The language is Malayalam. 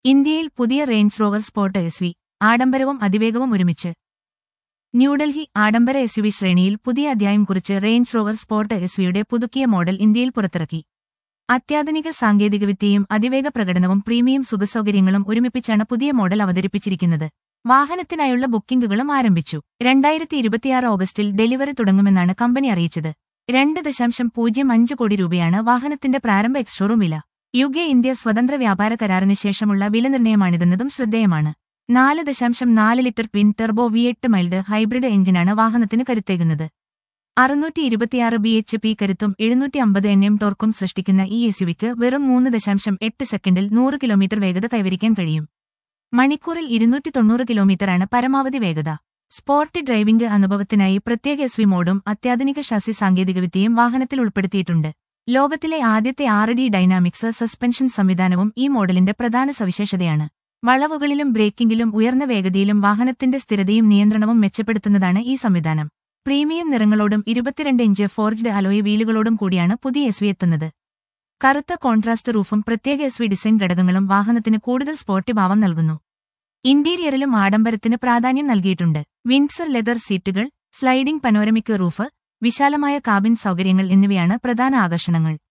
ഇന്ത്യയിൽ പുതിയ Range Rover Sport S V ആഡംബരവും അതിവേഗവും ഒരുമിച്ച് ന്യൂഡൽഹി ആഡംബര എസ് വി ശ്രേണിയിൽ പുതിയ അധ്യായം കുറിച്ച് റേഞ്ച് റോവർ സ്പോർട്ട് എസ് വിയുടെ പുതുക്കിയ മോഡൽ ഇന്ത്യയിൽ പുറത്തിറക്കി അത്യാധുനിക സാങ്കേതികവിദ്യയും അതിവേഗ പ്രകടനവും പ്രീമിയം സുഖസൗകര്യങ്ങളും ഒരുമിപ്പിച്ചാണ് പുതിയ മോഡൽ അവതരിപ്പിച്ചിരിക്കുന്നത് വാഹനത്തിനായുള്ള ബുക്കിംഗുകളും ആരംഭിച്ചു രണ്ടായിരത്തി ഇരുപത്തിയാറ് ഓഗസ്റ്റിൽ ഡെലിവറി തുടങ്ങുമെന്നാണ് കമ്പനി അറിയിച്ചത് രണ്ട് ദശാംശം പൂജ്യം അഞ്ച് കോടി രൂപയാണ് വാഹനത്തിന്റെ പ്രാരംഭ എക്സ്ഷോറൂം വില യു കെ ഇന്ത്യ സ്വതന്ത്ര വ്യാപാര കരാറിന് ശേഷമുള്ള വിലനിർണ്ണയമാണിതെന്നതും ശ്രദ്ധേയമാണ് നാല് ദശാംശം നാല് ലിറ്റർ ട്വിൻ ടെർബോ വി എട്ട് മൈൽഡ് ഹൈബ്രിഡ് എഞ്ചിനാണ് വാഹനത്തിന് കരുത്തേകുന്നത് അറുന്നൂറ്റി ഇരുപത്തിയാറ് ബി എച്ച് പി കരുത്തും എഴുന്നൂറ്റി അമ്പത് എൻ എം ടോർക്കും സൃഷ്ടിക്കുന്ന ഈ എസ്യുവിക്ക് വെറും മൂന്ന് ദശാംശം എട്ട് സെക്കൻഡിൽ നൂറ് കിലോമീറ്റർ വേഗത കൈവരിക്കാൻ കഴിയും മണിക്കൂറിൽ ഇരുന്നൂറ്റി തൊണ്ണൂറ് കിലോമീറ്ററാണ് പരമാവധി വേഗത സ്പോർട്ടി ഡ്രൈവിംഗ് അനുഭവത്തിനായി പ്രത്യേക എസ് വി മോഡും അത്യാധുനിക ഷാസി സാങ്കേതികവിദ്യയും വാഹനത്തിൽ ഉൾപ്പെടുത്തിയിട്ടുണ്ട് ലോകത്തിലെ ആദ്യത്തെ ആറ് ഡി ഡൈനാമിക്സ് സസ്പെൻഷൻ സംവിധാനവും ഈ മോഡലിന്റെ പ്രധാന സവിശേഷതയാണ് വളവുകളിലും ബ്രേക്കിംഗിലും ഉയർന്ന വേഗതയിലും വാഹനത്തിന്റെ സ്ഥിരതയും നിയന്ത്രണവും മെച്ചപ്പെടുത്തുന്നതാണ് ഈ സംവിധാനം പ്രീമിയം നിറങ്ങളോടും ഇരുപത്തിരണ്ട് ഇഞ്ച് ഫോർജ്ഡ് അലോയ് വീലുകളോടും കൂടിയാണ് പുതിയ എസ് വി എത്തുന്നത് കറുത്ത കോൺട്രാസ്റ്റ് റൂഫും പ്രത്യേക എസ് വി ഡിസൈൻ ഘടകങ്ങളും വാഹനത്തിന് കൂടുതൽ സ്പോർട്ടി ഭാവം നൽകുന്നു ഇന്റീരിയറിലും ആഡംബരത്തിന് പ്രാധാന്യം നൽകിയിട്ടുണ്ട് വിൻഡ്സർ ലെതർ സീറ്റുകൾ സ്ലൈഡിംഗ് പനോരമിക് റൂഫ് വിശാലമായ കാബിൻ സൗകര്യങ്ങൾ എന്നിവയാണ് പ്രധാന ആകർഷണങ്ങൾ